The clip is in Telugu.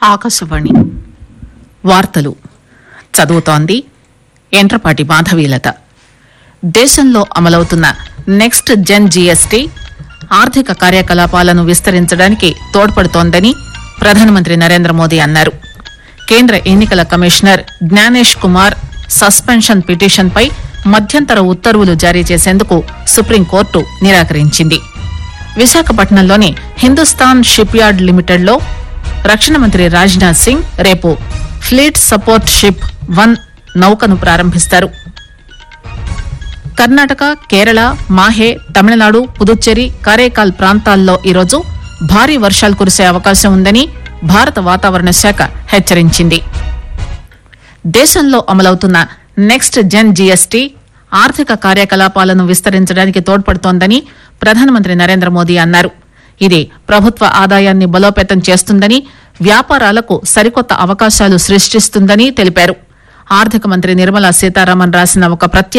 ఆకాశవాణి వార్తలు చదువుతోంది ఎంట్రపాటి మాధవీలత దేశంలో అమలవుతున్న నెక్స్ట్ జెన్ జీఎస్టీ ఆర్థిక కార్యకలాపాలను విస్తరించడానికి తోడ్పడుతోందని ప్రధానమంత్రి నరేంద్ర మోదీ అన్నారు కేంద్ర ఎన్నికల కమిషనర్ జ్ఞానేష్ కుమార్ సస్పెన్షన్ పిటిషన్పై మధ్యంతర ఉత్తర్వులు జారీ చేసేందుకు సుప్రీంకోర్టు నిరాకరించింది విశాఖపట్నంలోని హిందుస్థాన్ షిప్ యార్డ్ లిమిటెడ్లో రక్షణ మంత్రి రాజ్నాథ్ సింగ్ రేపు ఫ్లీట్ సపోర్ట్ షిప్ వన్ నౌకను ప్రారంభిస్తారు కర్ణాటక కేరళ మాహే తమిళనాడు పుదుచ్చేరి కరేకాల్ ప్రాంతాల్లో ఈరోజు భారీ వర్షాలు కురిసే అవకాశం ఉందని భారత వాతావరణ శాఖ హెచ్చరించింది దేశంలో అమలవుతున్న నెక్స్ట్ జెన్ జీఎస్టీ ఆర్థిక కార్యకలాపాలను విస్తరించడానికి తోడ్పడుతోందని ప్రధానమంత్రి నరేంద్ర మోదీ అన్నారు ఇది ప్రభుత్వ ఆదాయాన్ని బలోపేతం చేస్తుందని వ్యాపారాలకు సరికొత్త అవకాశాలు సృష్టిస్తుందని తెలిపారు ఆర్థిక మంత్రి నిర్మలా సీతారామన్ రాసిన ఒక ప్రత్యేక